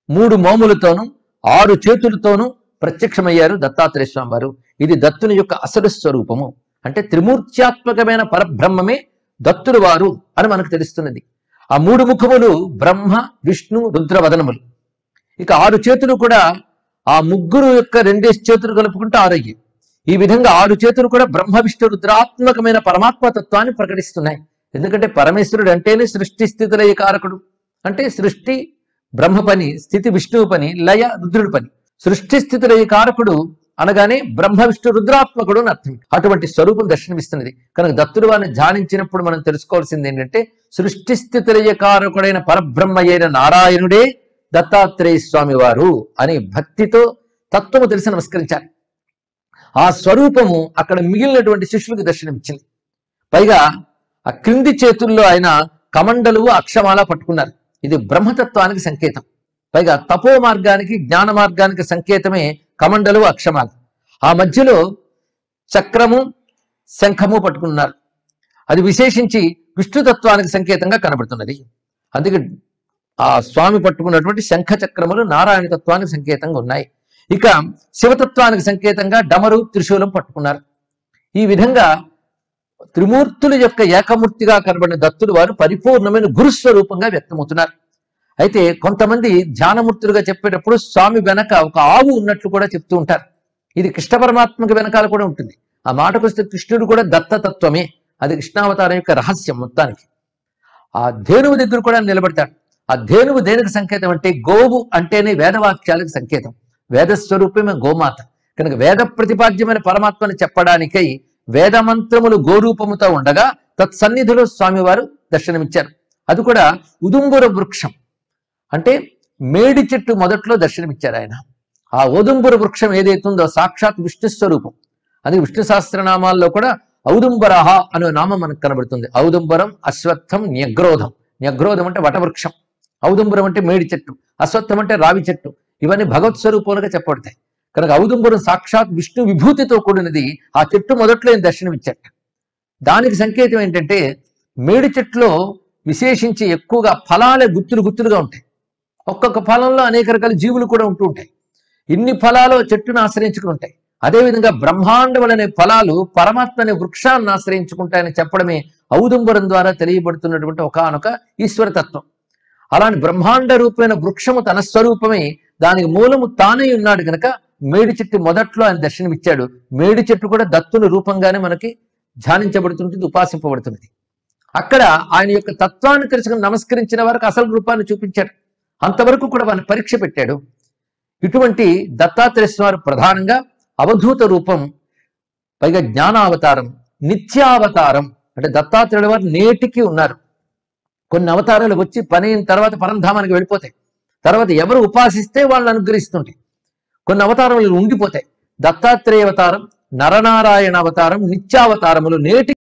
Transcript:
మూడు మోములతోనూ ఆరు చేతులతోనూ ప్రత్యక్షమయ్యారు దత్తాత్రేయ స్వామి వారు ఇది దత్తుని యొక్క అసలు స్వరూపము అంటే త్రిమూర్త్యాత్మకమైన పరబ్రహ్మమే దత్తుడు వారు అని మనకు తెలుస్తున్నది ఆ మూడు ముఖములు బ్రహ్మ విష్ణు రుద్రవదనములు ఇక ఆరు చేతులు కూడా ఆ ముగ్గురు యొక్క రెండేసి చేతులు కలుపుకుంటే ఆరయ్యి ఈ విధంగా ఆరు చేతులు కూడా బ్రహ్మ విష్ణు రుద్రాత్మకమైన పరమాత్మ తత్వాన్ని ప్రకటిస్తున్నాయి ఎందుకంటే పరమేశ్వరుడు అంటేనే సృష్టి స్థితిలయ కారకుడు అంటే సృష్టి బ్రహ్మ పని స్థితి విష్ణువు పని లయ రుద్రుడి పని సృష్టి స్థితి లయ కారకుడు అనగానే బ్రహ్మ విష్ణు రుద్రాత్మకుడు అని అర్థం అటువంటి స్వరూపం దర్శనమిస్తున్నది కనుక దత్తుడు వారిని ధ్యానించినప్పుడు మనం తెలుసుకోవాల్సింది ఏంటంటే సృష్టి స్థితి లయ కారకుడైన పరబ్రహ్మ అయిన నారాయణుడే దత్తాత్రేయ స్వామి వారు అని భక్తితో తత్వము తెలిసి నమస్కరించారు ఆ స్వరూపము అక్కడ మిగిలినటువంటి శిష్యులకు దర్శనమిచ్చింది పైగా ఆ క్రింది చేతుల్లో ఆయన కమండలు అక్షమాల పట్టుకున్నారు ఇది బ్రహ్మతత్వానికి సంకేతం పైగా తపో మార్గానికి జ్ఞాన మార్గానికి సంకేతమే కమండలు అక్షమాల ఆ మధ్యలో చక్రము శంఖము పట్టుకున్నారు అది విశేషించి విష్ణుతత్వానికి సంకేతంగా కనబడుతున్నది అందుకే ఆ స్వామి పట్టుకున్నటువంటి శంఖ చక్రములు నారాయణ తత్వానికి సంకేతంగా ఉన్నాయి ఇక శివతత్వానికి సంకేతంగా డమరు త్రిశూలం పట్టుకున్నారు ఈ విధంగా త్రిమూర్తుల యొక్క ఏకమూర్తిగా కనబడిన దత్తుడు వారు పరిపూర్ణమైన గురుస్వరూపంగా వ్యక్తమవుతున్నారు అయితే కొంతమంది ధ్యానమూర్తులుగా చెప్పేటప్పుడు స్వామి వెనక ఒక ఆవు ఉన్నట్లు కూడా చెప్తూ ఉంటారు ఇది కృష్ణ పరమాత్మకి వెనకాల కూడా ఉంటుంది ఆ మాటకు వస్తే కృష్ణుడు కూడా దత్తతత్వమే అది కృష్ణావతారం యొక్క రహస్యం మొత్తానికి ఆ ధేనువు దగ్గర కూడా నిలబడతాడు ఆ ధేనువు దేనికి సంకేతం అంటే గోవు అంటేనే వేదవాక్యాలకు సంకేతం వేదస్వరూపమే గోమాత కనుక వేద ప్రతిపాద్యమైన పరమాత్మని చెప్పడానికై వేదమంత్రములు గోరూపముతో ఉండగా తత్సన్నిధిలో స్వామివారు దర్శనమిచ్చారు అది కూడా ఉదుంబుర వృక్షం అంటే మేడి చెట్టు మొదట్లో దర్శనమిచ్చారు ఆయన ఆ ఓదుంబుర వృక్షం ఏదైతుందో సాక్షాత్ విష్ణు స్వరూపం అది విష్ణు సహస్రనామాల్లో కూడా ఔదుంబరహ అనే నామం మనకు కనబడుతుంది ఔదుంబరం అశ్వత్థం న్యగ్రోధం న్యగ్రోధం అంటే వటవృక్షం ఔదుంబరం అంటే మేడి చెట్టు అశ్వత్థం అంటే రావి చెట్టు ఇవన్నీ భగవత్ స్వరూపాలుగా చెప్పబడతాయి కనుక ఔదుంబరం సాక్షాత్ విష్ణు విభూతితో కూడినది ఆ చెట్టు మొదట్లో ఆయన దర్శనమిచ్చట దానికి సంకేతం ఏంటంటే మేడి చెట్టులో విశేషించి ఎక్కువగా ఫలాలే గుత్తులు గుత్తులుగా ఉంటాయి ఒక్కొక్క ఫలంలో అనేక రకాల జీవులు కూడా ఉంటూ ఉంటాయి ఇన్ని ఫలాలు చెట్టును ఆశ్రయించుకుని ఉంటాయి అదేవిధంగా బ్రహ్మాండం అనే ఫలాలు పరమాత్మ అనే వృక్షాన్ని ఆశ్రయించుకుంటాయని చెప్పడమే ఔదుంబరం ద్వారా తెలియబడుతున్నటువంటి ఒకానొక ఈశ్వరతత్వం అలాంటి బ్రహ్మాండ రూపమైన వృక్షము తన స్వరూపమే దానికి మూలము తానే ఉన్నాడు గనక మేడి చెట్టు మొదట్లో ఆయన దర్శనమిచ్చాడు మేడి చెట్టు కూడా దత్తుని రూపంగానే మనకి ధ్యానించబడుతుంటుంది ఉపాసింపబడుతున్నది అక్కడ ఆయన యొక్క తత్వాన్ని తెలుసుకుని నమస్కరించిన వారికి అసలు రూపాన్ని చూపించాడు అంతవరకు కూడా వారిని పరీక్ష పెట్టాడు ఇటువంటి దత్తాత్రేయ స్వామి ప్రధానంగా అవధూత రూపం పైగా జ్ఞానావతారం నిత్యావతారం అంటే దత్తాత్రేయుల వారు నేటికి ఉన్నారు కొన్ని అవతారాలు వచ్చి పని అయిన తర్వాత పరంధామానికి వెళ్ళిపోతాయి తర్వాత ఎవరు ఉపాసిస్తే వాళ్ళని అనుగ్రహిస్తుంటాయి కొన్ని అవతారములు ఉండిపోతాయి దత్తాత్రేయ అవతారం నరనారాయణ అవతారం నిత్యావతారములు నేటి